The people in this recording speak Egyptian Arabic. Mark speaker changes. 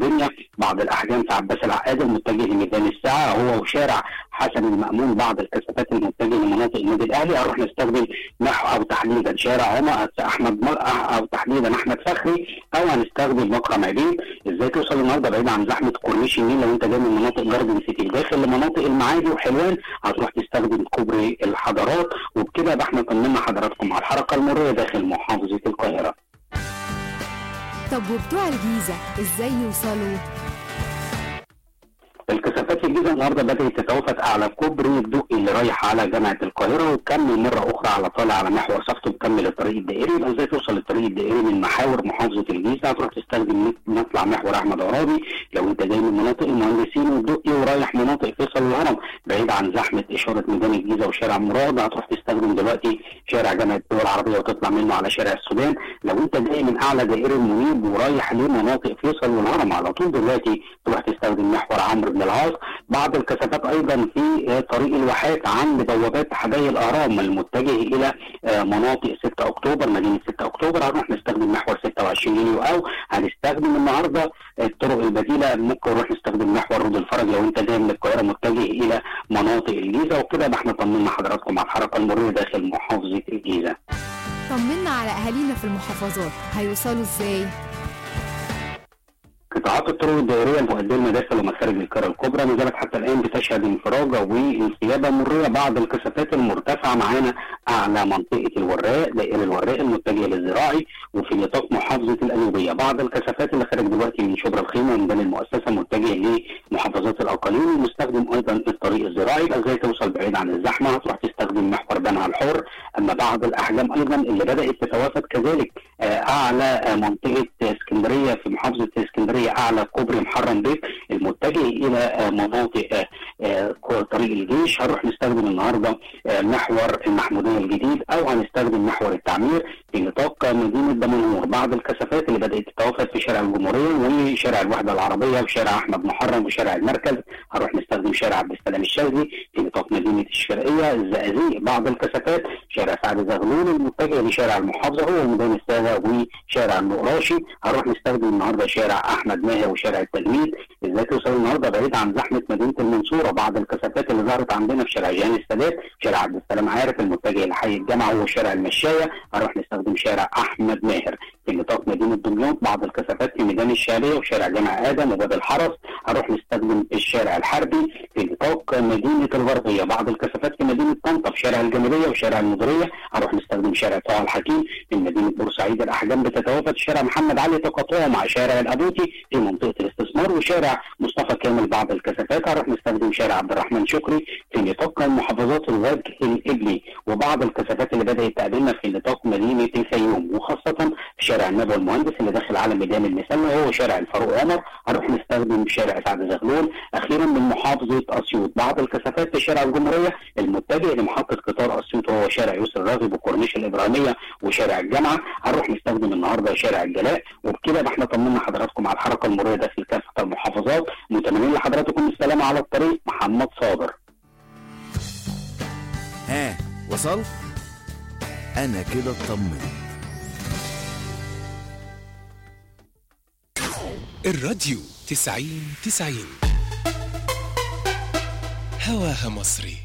Speaker 1: الدنيا بعض الاحجام في عباس العقاد المتجه لميدان الساعه هو وشارع حسن المامون بعض الكثافات المتجهه لمناطق النادي الاهلي هنروح نستخدم نحو او تحديدا شارع عمر احمد او تحديدا احمد فخري او هنستخدم مكرم عبيد ازاي توصل النهارده بعيد عن زحمه كورنيش النيل لو انت جاي من مناطق جاردن سيتي داخل لمناطق المعادي وحلوان هتروح تستخدم كوبري الحضارات وبكده يبقى احنا طمنا حضراتكم على الحركه المروريه داخل محافظه القاهره.
Speaker 2: طب وبتوع الجيزة ازاي يوصلوا؟
Speaker 1: الكثافات في الجيزه النهارده بدات تتوافد اعلى كوبري الدقي اللي رايح على جامعه القاهره وتكمل مره اخرى على طالع على محور صفت وتكمل الطريق الدائري يبقى ازاي توصل للطريق الدائري من محاور محافظه الجيزه هتروح تستخدم مطلع محور احمد عرابي لو انت جاي من مناطق المهندسين والدقي ورايح مناطق فيصل والهرم بعيد عن زحمه اشاره ميدان الجيزه وشارع مراد هتروح تستخدم دلوقتي شارع جامعه الدول العربيه وتطلع منه على شارع السودان لو انت جاي من اعلى دائري المنيب ورايح لمناطق فيصل والهرم على طول دلوقتي تروح تستخدم محور عمرو بن العاص بعض الكثافات ايضا في طريق الواحات عند بوابات حدائق الاهرام المتجه الى مناطق 6 اكتوبر مدينه 6 اكتوبر هنروح نستخدم محور 26 يوليو او هنستخدم النهارده الطرق البديله ممكن نروح نستخدم محور رود الفرج لو انت جاي من القاهره متجه الى مناطق الجيزه وكده يبقى احنا طمنا حضراتكم على الحركه المروريه داخل محافظه الجيزه.
Speaker 2: طمنا على اهالينا في المحافظات هيوصلوا ازاي؟
Speaker 1: قطاعات الطرق الدائريه المؤديه لمداخل ومخارج القاره الكبرى ما زالت حتى الان بتشهد انفراجه وانسيابه مريه بعض الكثافات المرتفعه معانا اعلى منطقه الوراق دائري الوراق المتجه للزراعي وفي نطاق محافظه القليوبيه بعض الكثافات اللي خارج دلوقتي من شبرا الخيمه وميدان المؤسسه متجه لمحافظات الاقاليم ومستخدم ايضا الطريق الزراعي يبقى ازاي توصل بعيد عن الزحمه هتروح تستخدم محور بنها الحر اما بعض الاحجام ايضا اللي بدات تتوافد كذلك اعلى منطقه اسكندريه في محافظه اسكندريه اعلى كوبري محرم بيك المتجه الى مناطق طريق الجيش هنروح نستخدم النهارده محور المحموديه الجديد او هنستخدم محور التعمير في نطاق مدينه دمنهور بعض الكثافات اللي بدات تتوافد في شارع الجمهوريه وشارع الوحده العربيه وشارع احمد محرم وشارع المركز هنروح نستخدم شارع عبد السلام الشاذلي في نطاق مدينه الشرقيه الزقازيق بعض الكثافات شارع سعد زغلول المتجه لشارع المحافظه هو ميدان الساده وشارع النقراشي هنروح نستخدم النهارده شارع احمد ماهر وشارع التجميد ازاي توصل النهارده بعيد عن زحمه مدينه المنصوره بعض الكثافات اللي ظهرت عندنا في شارع جهان السادات شارع عبد السلام عارف المتجه لحي الجامعه هو شارع المشايه هنروح نستخدم شارع احمد ماهر في نطاق مدينه دمياط بعض الكثافات في ميدان الشعبيه وشارع جامع ادم وباب الحرس هنروح نستخدم الشارع الحربي في نطاق مدينه الغربيه بعض الكثافات في مدينه طنطا في شارع الجماليه وشارع المديريه هنروح نستخدم شارع طه الحكيم في مدينه بورسعيد الاحجام بتتوافد شارع محمد علي تقاطعه مع شارع الابوتي في منطقه الاستثمار وشارع مصطفى كامل بعض الكثافات هنروح نستخدم شارع عبد الرحمن شكري في نطاق المحافظات الوجه الابلي وبعض الكثافات اللي بدات تقابلنا في نطاق مدينه الفيوم وخاصه في شارع النبوي المهندس اللي داخل على ميدان المسله وهو شارع الفاروق عمر هنروح نستخدم شارع سعد زغلول اخيرا من محافظه اسيوط بعض الكثافات في شارع الجمهوريه المتجه لمحطه قطار اسيوط وهو شارع يوسف الراغب وكورنيش الابراهيميه وشارع الجامعه هنروح نستخدم النهارده شارع الجلاء وبكده يبقى احنا طمنا حضراتكم على الحركه المروريه داخل كافه المحافظات متمنين لحضراتكم السلامه على الطريق محمد صابر
Speaker 3: ها وصلت انا كده اطمنت
Speaker 4: الراديو تسعين تسعين هواها مصري